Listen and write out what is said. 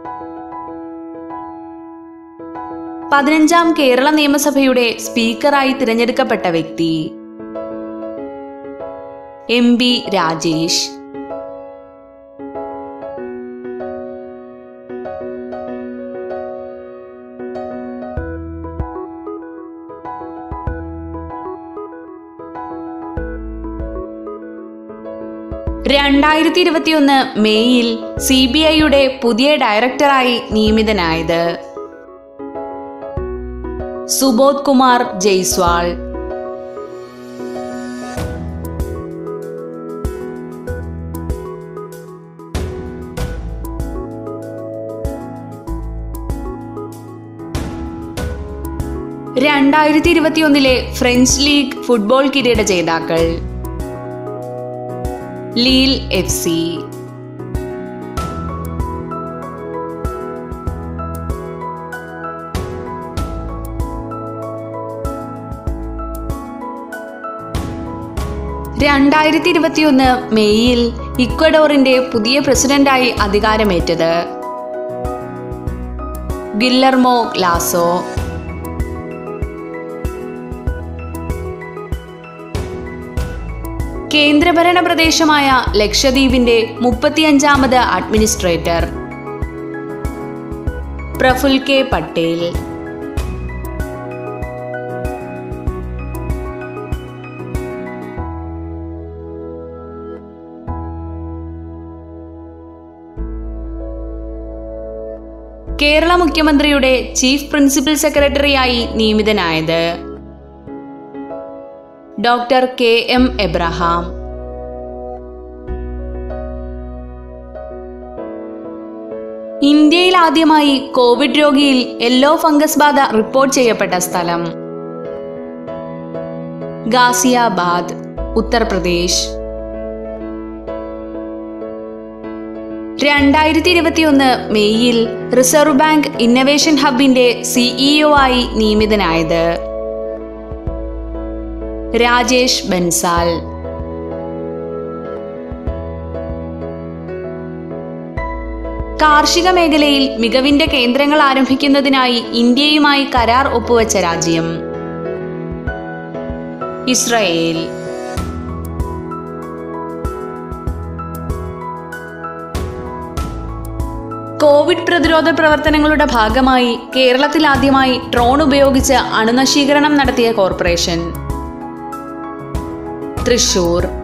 പതിനഞ്ചാം കേരള നിയമസഭയുടെ സ്പീക്കറായി തിരഞ്ഞെടുക്കപ്പെട്ട വ്യക്തി എം ബി രാജേഷ് രണ്ടായിരത്തി ഇരുപത്തിയൊന്ന് മെയ്യിൽ സി ബി ഐയുടെ പുതിയ ഡയറക്ടറായി നിയമിതനായത് സുബോധ് കുമാർ ജയ്സ്വാൾ രണ്ടായിരത്തി ഇരുപത്തിയൊന്നിലെ ഫ്രഞ്ച് ലീഗ് ഫുട്ബോൾ കിരീട ജേതാക്കൾ ലീൽ എഫ് സി രണ്ടായിരത്തി ഇരുപത്തിയൊന്ന് മെയ്യിൽ ഇക്വഡോറിന്റെ പുതിയ പ്രസിഡന്റായി അധികാരമേറ്റത് ഗില്ലർമോ ലാസോ കേന്ദ്രഭരണ പ്രദേശമായ ലക്ഷദ്വീപിന്റെ മുപ്പത്തിയഞ്ചാമത് അഡ്മിനിസ്ട്രേറ്റർ പ്രഫുൽ കെ പട്ടേൽ കേരള മുഖ്യമന്ത്രിയുടെ ചീഫ് പ്രിൻസിപ്പൽ സെക്രട്ടറിയായി നിയമിതനായത് ഡോക്ടർ കെ എം എബ്രഹാം ഇന്ത്യയിൽ ആദ്യമായി കോവിഡ് രോഗിയിൽ യെല്ലോ ഫംഗസ് ബാധ റിപ്പോർട്ട് ചെയ്യപ്പെട്ട സ്ഥലം ഗാസിയാബാദ് ഉത്തർപ്രദേശ് രണ്ടായിരത്തി ഇരുപത്തിയൊന്ന് മെയ്യിൽ റിസർവ് ബാങ്ക് ഇന്നവേഷൻ ഹബിന്റെ സിഇഒ ആയി നിയമിതനായത് രാജേഷ് ബൻസാൽ കാർഷിക മേഖലയിൽ മികവിന്റെ കേന്ദ്രങ്ങൾ ആരംഭിക്കുന്നതിനായി ഇന്ത്യയുമായി കരാർ ഒപ്പുവെച്ച രാജ്യം ഇസ്രയേൽ കോവിഡ് പ്രതിരോധ പ്രവർത്തനങ്ങളുടെ ഭാഗമായി കേരളത്തിൽ ആദ്യമായി ഡ്രോൺ ഉപയോഗിച്ച് അണുനശീകരണം നടത്തിയ കോർപ്പറേഷൻ തൃശൂർ